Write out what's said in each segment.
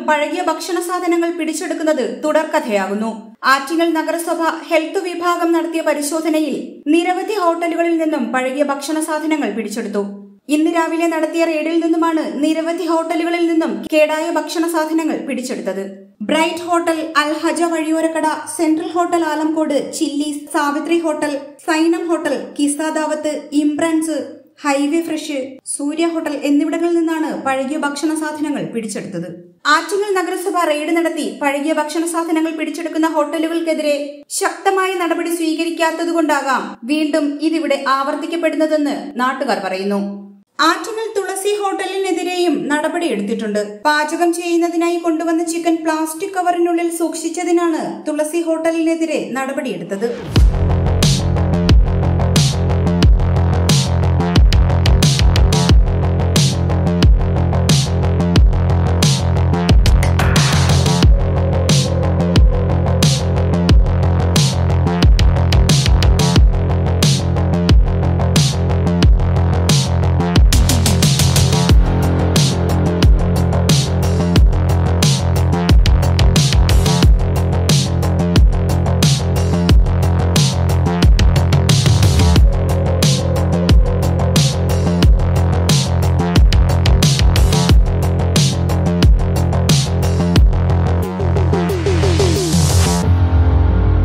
പഴകിയ ഭക്ഷണ സാധനങ്ങൾ പിടിച്ചെടുക്കുന്നത് തുടർക്കഥയാകുന്നു ആറ്റിങ്ങൽ നഗരസഭ ഹെൽത്ത് വിഭാഗം നടത്തിയ പരിശോധനയിൽ നിരവധി ഹോട്ടലുകളിൽ നിന്നും പഴകിയ ഭക്ഷണ സാധനങ്ങൾ പിടിച്ചെടുത്തു ഇന്ന് രാവിലെ നടത്തിയ റെയ്ഡിൽ നിന്നുമാണ് നിരവധി ഹോട്ടലുകളിൽ നിന്നും കേടായ ഭക്ഷണ സാധനങ്ങൾ പിടിച്ചെടുത്തത് ബ്രൈറ്റ് ഹോട്ടൽ അൽഹജ വഴിയോരക്കട central hotel Alamcode chillies Savithri hotel സൈനം ഹോട്ടൽ കിസാദാവത്ത് ഇംബ്രാൻസ് ഹൈവേ ഫ്രഷ് സൂര്യ ഹോട്ടൽ എന്നിവിടങ്ങളിൽ നിന്നാണ് പഴകിയ ഭക്ഷണ സാധനങ്ങൾ പിടിച്ചെടുത്തത് ആറ്റിങ്ങൽ നഗരസഭ റെയ്ഡ് നടത്തി പഴകിയ ഭക്ഷണ സാധനങ്ങൾ പിടിച്ചെടുക്കുന്ന ഹോട്ടലുകൾക്കെതിരെ ശക്തമായ നടപടി സ്വീകരിക്കാത്തതുകൊണ്ടാകാം വീണ്ടും ഇതിവിടെ ആവർത്തിക്കപ്പെടുന്നതെന്ന് നാട്ടുകാർ പറയുന്നു ആറ്റിങ്ങൽ തുളസി ഹോട്ടലിനെതിരെയും നടപടിയെടുത്തിട്ടുണ്ട് പാചകം ചെയ്യുന്നതിനായി കൊണ്ടുവന്ന ചിക്കൻ പ്ലാസ്റ്റിക് കവറിനുള്ളിൽ സൂക്ഷിച്ചതിനാണ് തുളസി ഹോട്ടലിനെതിരെ നടപടിയെടുത്തത്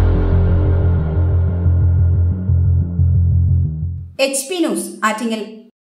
എച്ച് പി ന്യൂസ് ആറ്റിങ്ങൽ